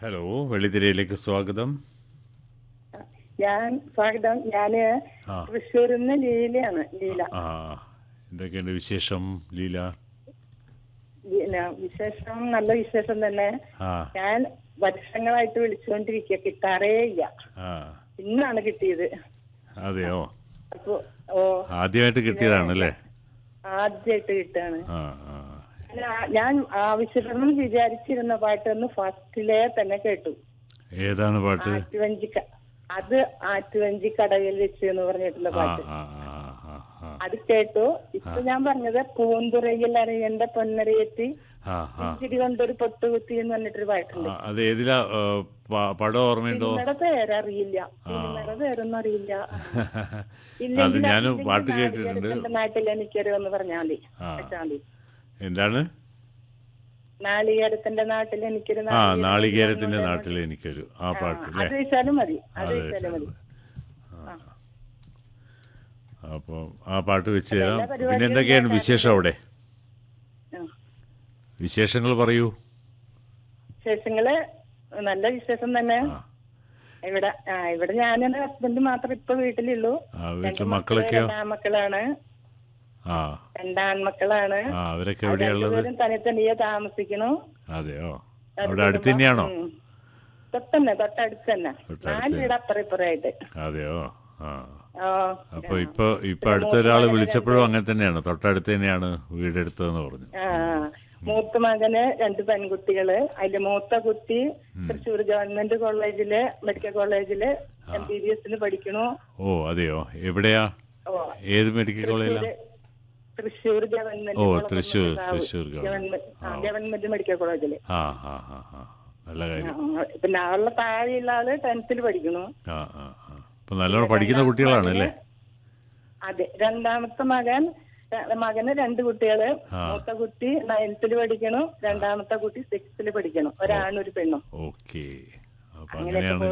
Hello വെള്ളിത്തിരയിലേക്ക് സ്വാഗതം ഞാൻ സ്വാഗതം ഞാന് ആ. തൃശ്ശൂരിൽ നിന്ന് ലീലയാണ് ലീല ആ എന്തൊക്കെയുണ്ട് വിശേഷം ലീല ലീല വിശേഷം നല്ല വിശേഷം തന്നെ ആ ഞാൻ വർഷങ്ങളായിട്ട് വിളിച്ചുകൊണ്ടിരിക്കുക കിട്ടാറേ ഇല്ല ആ ഇന്നാണ് കിട്ടിയത് അതെയോ അപ്പൊ ഓ ആദ്യമായിട്ട് കിട്ടിയതാണല്ലേ ആദ്യമായിട്ട് കിട്ടാണ് ആ ആ ഞാ- ഞാൻ ആവശ്യപ്പെടണം വിചാരിച്ചിരുന്ന പാട്ടൊന്ന് ഫസ്റ്റിലെ തന്നെ കേട്ടു ഏതാണ് പാട്ട് ആറ്റുവഞ്ചി ക- അത് ആറ്റുവഞ്ചി കടവിൽ വെച്ച് എന്ന് പറഞ്ഞിട്ടുള്ള ആ പാട്ട് ആ ആ ആ ആ അത് കേട്ടു ഇപ്പൊ ഞാൻ പറഞ്ഞത് പൂന്തുറയിൽ അറിയണ്ട പൊന്നരയെത്തി ആ ആ ഇച്ചിരി കൊണ്ടൊരു പൊട്ടുകുത്തി എന്ന് പറഞ്ഞിട്ടൊരു പാട്ടുണ്ട് ആ, അത് ഏതിലാ ഏ, പ- പടം ഓർമ്മയുണ്ടോ സിനിമയുടെ പേരറിയില്ല സിനിമയുടെ പേരൊന്നും അറിയില്ല അത് ഞാൻ പാട്ട് കേട്ടിട്ടുണ്ട് എന്റെ നാട്ടിൽ എനിക്കൊരു എന്ന് പറഞ്ഞാൽ മതി ആ. വെച്ചാൽ മതി എന്താണ് നാളികേരത്തിന്റെ നാട്ടിൽ എനിക്കൊരു ആ നാളികേരത്തിന്റെ നാട്ടിൽ എനിക്കൊരു ആ പാട്ട് അല്ലേ അത് വെച്ചാലും മതി അത് അതെ വെച്ചാലും മതി അപ്പോൾ ആ പാട്ട് വെച്ച് തരാം എല്ലാ പരിപാടിയും പിന്നെ എന്തൊക്കെയാണ് വിശേഷം അവിടെ ആ. വിശേഷങ്ങൾ പറയൂ വിശേഷങ്ങള് നല്ല വിശേഷം തന്നെ ആ ഇവിടെ ആ ഇവിടെ ഞാനും എന്റെ ഹസ്ബൻഡ് മാത്രം ഇപ്പൊ വീട്ടിലുള്ളൂ ആ വീട്ടിൽ രണ്ട് മക്കളൊക്കെയോ രണ്ടാമക്കളാണ് ആ രണ്ടാൺമക്കളാണ് ആ അവരൊക്കെ എവിടെയുള്ളത് രണ്ടുപേരും തനി തനിയെ താമസിക്കണു അതെയോ അവിടെ അടുത്ത് തന്നെയാണോ ഉം. തൊട്ടന്നെ തൊട്ടടുത്ത് തന്നെ തൊട്ടടുത്ത് നാല് വീട് അപ്പുറം ഇപ്പുറമായിട്ട് അതെയോ ആ ആ അപ്പൊ ഇപ്പൊ ഇപ്പൊ അടുത്തൊരാൾ വിളിച്ചപ്പോഴും അങ്ങനെ തന്നെയാണ് തൊട്ടടുത്ത് തന്നെയാണ് വീടെടുത്തതെന്ന് പറഞ്ഞു ആ മൂത്ത മകന് രണ്ട് പെൺകുട്ടികള് അതില് മൂത്ത കുട്ടി തൃശ്ശൂർ ഗവൺമെന്റ് കോളേജില് മെഡിക്കൽ കോളേജില് എം ബി ബി എസിന് പഠിക്കണു ഓ അതെയോ എവിടെയാ ഓ ഏത് മെഡിക്കൽ കോളേജിലാ തൃശ്ശൂർ ഗവൺമെന്റ് ഓ കോളേജ് തൃശ്ശൂർ കാവ്. തൃശ്ശൂർ ഗവൺമെന്റ് ഗവൺമെന്റ് ആ, ഗവൺമെന്റ് മെഡിക്കൽ കോളേജില് ആ ആ ആ ആ നല്ല കാര്യം ആ, പിന്നെ അവളുടെ താഴെയുള്ള ആള് ടെൻത്തിൽ പഠിക്കണു ആ ആ ആ അപ്പൊ നല്ലോണം പഠിക്കുന്ന കുട്ടികളാണ് അല്ലേ അതെ രണ്ടാമത്തെ മകൻ ര- മകന് രണ്ട് കുട്ടികള് ആ. മൂത്ത കുട്ടി നയൻത്തിൽ പഠിക്കണു രണ്ടാമത്തെ കുട്ടി സിക്സ്ത്തിൽ പഠിക്കണം ഒരാണും ഒരു പെണ്ണും ഓക്കെ അപ്പൊ അങ്ങനെയൊക്കെ അങ്ങനെയാണ്